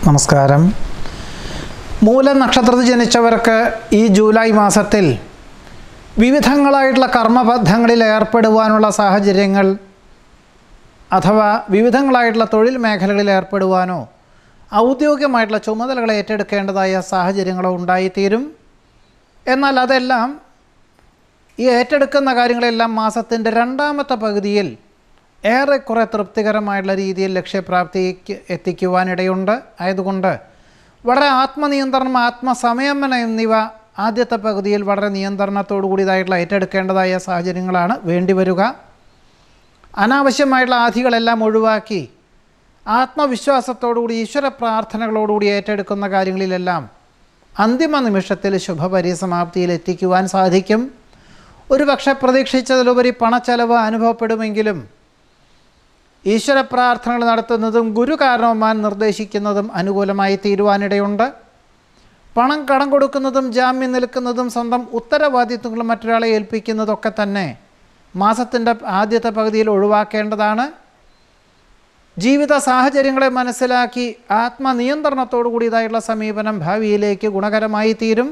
നമസ്കാരം മൂല നക്ഷത്രത്തിൽ ജനിച്ചവർക്ക് ഈ ജൂലൈ മാസത്തിൽ വിവിധങ്ങളായിട്ടുള്ള കർമ്മബദ്ധങ്ങളിൽ ഏർപ്പെടുവാനുള്ള സാഹചര്യങ്ങൾ അഥവാ വിവിധങ്ങളായിട്ടുള്ള തൊഴിൽ മേഖലകളിൽ ഏർപ്പെടുവാനോ ഔദ്യോഗികമായിട്ടുള്ള ചുമതലകൾ ഏറ്റെടുക്കേണ്ടതായ സാഹചര്യങ്ങളോ ഉണ്ടായിത്തീരും എന്നാൽ അതെല്ലാം ഈ ഏറ്റെടുക്കുന്ന കാര്യങ്ങളെല്ലാം മാസത്തിൻ്റെ രണ്ടാമത്തെ പകുതിയിൽ ഏറെക്കുറെ തൃപ്തികരമായിട്ടുള്ള രീതിയിൽ ലക്ഷ്യപ്രാപ്തിക്ക് എത്തിക്കുവാനിടയുണ്ട് ആയതുകൊണ്ട് വളരെ ആത്മനിയന്ത്രണം ആത്മസംയമനം എന്നിവ ആദ്യത്തെ പകുതിയിൽ വളരെ നിയന്ത്രണത്തോടു കൂടിയതായിട്ടുള്ള ഏറ്റെടുക്കേണ്ടതായ സാഹചര്യങ്ങളാണ് വേണ്ടിവരിക അനാവശ്യമായിട്ടുള്ള ആധികളെല്ലാം ഒഴിവാക്കി ആത്മവിശ്വാസത്തോടുകൂടി ഈശ്വര പ്രാർത്ഥനകളോടുകൂടി ഏറ്റെടുക്കുന്ന കാര്യങ്ങളിലെല്ലാം അന്തിമ നിമിഷത്തിൽ ശുഭപരിസമാപ്തിയിൽ എത്തിക്കുവാൻ സാധിക്കും ഒരുപക്ഷെ പ്രതീക്ഷിച്ചതിലുപരി പണച്ചെലവ് അനുഭവപ്പെടുമെങ്കിലും ഈശ്വര പ്രാർത്ഥനകൾ നടത്തുന്നതും ഗുരു കാരണവന്മാർ നിർദ്ദേശിക്കുന്നതും അനുകൂലമായി തീരുവാനിടയുണ്ട് പണം കടം കൊടുക്കുന്നതും ജാമ്യം നിൽക്കുന്നതും സ്വന്തം ഉത്തരവാദിത്വങ്ങൾ മറ്റൊരാളെ ഏൽപ്പിക്കുന്നതൊക്കെ തന്നെ മാസത്തിൻ്റെ ആദ്യത്തെ പകുതിയിൽ ഒഴിവാക്കേണ്ടതാണ് ജീവിത സാഹചര്യങ്ങളെ മനസ്സിലാക്കി ആത്മനിയന്ത്രണത്തോടു കൂടിയതായുള്ള സമീപനം ഭാവിയിലേക്ക് ഗുണകരമായി തീരും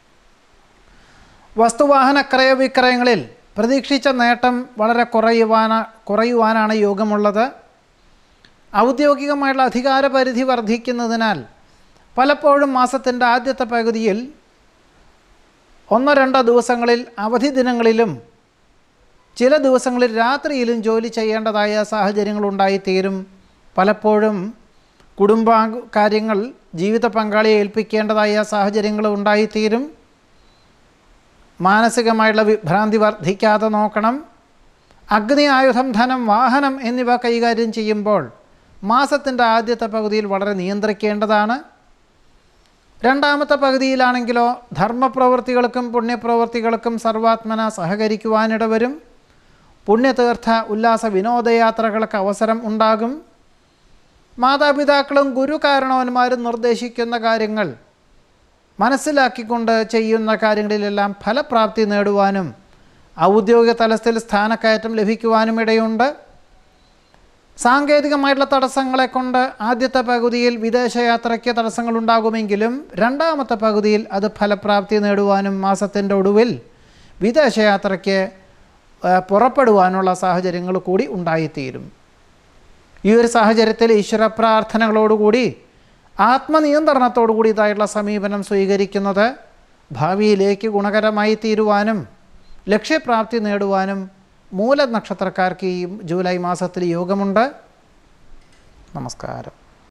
വസ്തുവാഹന ക്രയവിക്രയങ്ങളിൽ പ്രതീക്ഷിച്ച നേട്ടം വളരെ കുറയുവാന കുറയുവാനാണ് യോഗമുള്ളത് ഔദ്യോഗികമായിട്ടുള്ള അധികാരപരിധി വർദ്ധിക്കുന്നതിനാൽ പലപ്പോഴും മാസത്തിൻ്റെ ആദ്യത്തെ പകുതിയിൽ ഒന്നോ രണ്ടോ ദിവസങ്ങളിൽ അവധി ദിനങ്ങളിലും ചില ദിവസങ്ങളിൽ രാത്രിയിലും ജോലി ചെയ്യേണ്ടതായ സാഹചര്യങ്ങളുണ്ടായിത്തീരും പലപ്പോഴും കുടുംബ കാര്യങ്ങൾ ജീവിത പങ്കാളിയെ ഏൽപ്പിക്കേണ്ടതായ സാഹചര്യങ്ങൾ ഉണ്ടായിത്തീരും മാനസികമായുള്ള വിഭ്രാന്തി വർദ്ധിക്കാതെ നോക്കണം അഗ്നി ആയുധം ധനം വാഹനം എന്നിവ കൈകാര്യം ചെയ്യുമ്പോൾ മാസത്തിൻ്റെ ആദ്യത്തെ പകുതിയിൽ വളരെ നിയന്ത്രിക്കേണ്ടതാണ് രണ്ടാമത്തെ പകുതിയിലാണെങ്കിലോ ധർമ്മപ്രവൃത്തികൾക്കും പുണ്യപ്രവൃത്തികൾക്കും സർവാത്മന സഹകരിക്കുവാനിടവരും പുണ്യതീർത്ഥ ഉല്ലാസ വിനോദയാത്രകൾക്ക് അവസരം ഉണ്ടാകും മാതാപിതാക്കളും ഗുരു കാരണവന്മാരും നിർദ്ദേശിക്കുന്ന കാര്യങ്ങൾ മനസ്സിലാക്കിക്കൊണ്ട് ചെയ്യുന്ന കാര്യങ്ങളിലെല്ലാം ഫലപ്രാപ്തി നേടുവാനും ഔദ്യോഗിക തലത്തിൽ സ്ഥാനക്കയറ്റം ലഭിക്കുവാനും ഇടയുണ്ട് സാങ്കേതികമായിട്ടുള്ള തടസ്സങ്ങളെ കൊണ്ട് ആദ്യത്തെ പകുതിയിൽ വിദേശയാത്രയ്ക്ക് തടസ്സങ്ങളുണ്ടാകുമെങ്കിലും രണ്ടാമത്തെ പകുതിയിൽ അത് ഫലപ്രാപ്തി നേടുവാനും മാസത്തിൻ്റെ ഒടുവിൽ വിദേശയാത്രയ്ക്ക് പുറപ്പെടുവാനുള്ള സാഹചര്യങ്ങൾ കൂടി ഉണ്ടായിത്തീരും ഈ ഒരു സാഹചര്യത്തിൽ ഈശ്വര പ്രാർത്ഥനകളോടുകൂടി ആത്മനിയന്ത്രണത്തോടു കൂടിയതായിട്ടുള്ള സമീപനം സ്വീകരിക്കുന്നത് ഭാവിയിലേക്ക് ഗുണകരമായി തീരുവാനും ലക്ഷ്യപ്രാപ്തി നേടുവാനും മൂല നക്ഷത്രക്കാർക്ക് ഈ ജൂലൈ മാസത്തിൽ യോഗമുണ്ട് നമസ്കാരം